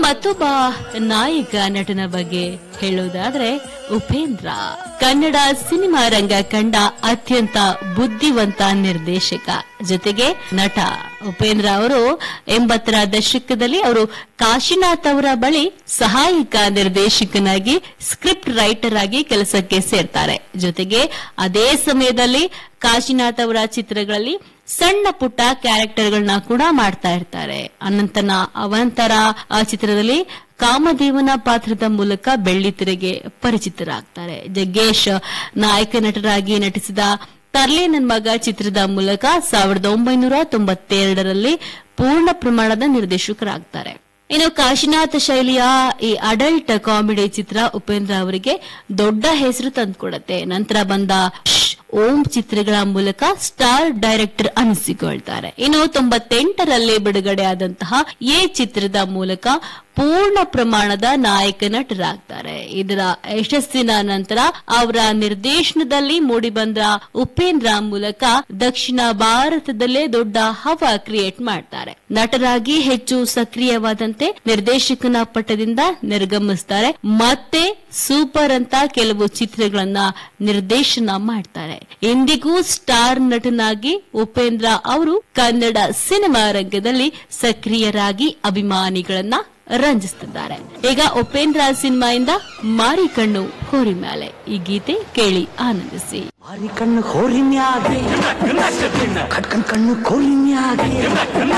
ಮತ್ತೊಬ್ಬ ನಾಯಕ ನಟನ ಬಗ್ಗೆ ಹೇಳುವುದಾದ್ರೆ ಉಪೇಂದ್ರ ಕನ್ನಡ ಸಿನಿಮಾ ರಂಗ ಕಂಡ ಅತ್ಯಂತ ಬುದ್ಧಿವಂತ ನಿರ್ದೇಶಕ ಜೊತೆಗೆ ನಟ ಉಪೇಂದ್ರ ಅವರು ಎಂಬತ್ತರ ದಶಕದಲ್ಲಿ ಅವರು ಕಾಶಿನಾಥ್ ಅವರ ಬಳಿ ಸಹಾಯಕ ನಿರ್ದೇಶಕನಾಗಿ ಸ್ಕ್ರಿಪ್ಟ್ ರೈಟರ್ ಆಗಿ ಕೆಲಸಕ್ಕೆ ಸೇರ್ತಾರೆ ಜೊತೆಗೆ ಅದೇ ಸಮಯದಲ್ಲಿ ಕಾಶಿನಾಥ್ ಅವರ ಚಿತ್ರಗಳಲ್ಲಿ ಸಣ್ಣ ಪುಟ್ಟ ಕ್ಯಾರೆಕ್ಟರ್ಗಳನ್ನ ಕೂಡ ಮಾಡ್ತಾ ಇರ್ತಾರೆ ಅನಂತನ ಅವಂತರ ಆ ಚಿತ್ರದಲ್ಲಿ ಕಾಮದೇವನ ಪಾತ್ರದ ಮೂಲಕ ಬೆಳ್ಳಿತೆರೆಗೆ ಪರಿಚಿತರಾಗ್ತಾರೆ ಜಗ್ಗೇಶ್ ನಾಯಕ ನಟರಾಗಿ ನಟಿಸಿದ ತರ್ಲೆ ನನ್ ಮಗ ಚಿತ್ರದ ಮೂಲಕ ಸಾವಿರದ ಒಂಬೈನೂರ ತೊಂಬತ್ತೆರಡರಲ್ಲಿ ಪೂರ್ಣ ಪ್ರಮಾಣದ ನಿರ್ದೇಶಕರಾಗ್ತಾರೆ ಇನ್ನು ಕಾಶಿನಾಥ್ ಶೈಲಿಯ ಈ ಅಡಲ್ಟ್ ಕಾಮಿಡಿ ಚಿತ್ರ ಉಪೇಂದ್ರ ಅವರಿಗೆ ದೊಡ್ಡ ಹೆಸರು ತಂದುಕೊಡುತ್ತೆ ನಂತರ ಬಂದ ಶ್, ಓಂ ಚಿತ್ರಗಳ ಮೂಲಕ ಸ್ಟಾರ್ ಡೈರೆಕ್ಟರ್ ಅನಿಸಿಕೊಳ್ತಾರೆ ಇನ್ನು ತೊಂಬತ್ತೆಂಟರಲ್ಲಿ ಬಿಡುಗಡೆ ಆದಂತಹ ಎ ಚಿತ್ರದ ಮೂಲಕ ಪೂರ್ಣ ಪ್ರಮಾಣದ ನಾಯಕ ನಟರಾಗ್ತಾರೆ ಇದರ ಯಶಸ್ಸಿನ ನಂತರ ಅವರ ನಿರ್ದೇಶನದಲ್ಲಿ ಮೂಡಿಬಂದ ಉಪೇಂದ್ರ ಮೂಲಕ ದಕ್ಷಿಣ ಭಾರತದಲ್ಲೇ ದೊಡ್ಡ ಹವಾ ಕ್ರಿಯೇಟ್ ಮಾಡ್ತಾರೆ ನಟರಾಗಿ ಹೆಚ್ಚು ಸಕ್ರಿಯವಾದಂತೆ ನಿರ್ದೇಶಕನ ಪಟ್ಟದಿಂದ ನಿರ್ಗಮಿಸ್ತಾರೆ ಮತ್ತೆ ಸೂಪರ್ ಅಂತ ಕೆಲವು ಚಿತ್ರಗಳನ್ನ ನಿರ್ದೇಶನ ಮಾಡ್ತಾರೆ ಇಂದಿಗೂ ಸ್ಟಾರ್ ನಟನಾಗಿ ಉಪೇಂದ್ರ ಅವರು ಕನ್ನಡ ಸಿನಿಮಾ ರಂಗದಲ್ಲಿ ಸಕ್ರಿಯರಾಗಿ ಅಭಿಮಾನಿಗಳನ್ನ ರಂಜಿಸುತ್ತಿದ್ದಾರೆ ಈಗ ಉಪೇಂದ್ರ ಸಿನಿಮಾಯಿಂದ ಮಾರಿ ಕಣ್ಣು ಹೋರಿ ಮೇಲೆ ಈ ಗೀತೆ ಕೇಳಿ ಆನಂದಿಸಿ ಮಾರಿ ಕಣ್ಣು ಹೋರಿನ್ಯಾಗೆ ಕಟ್ಕನ್ ಕಣ್ಣು ಕೋಲಿನ್ಯಾಗೆ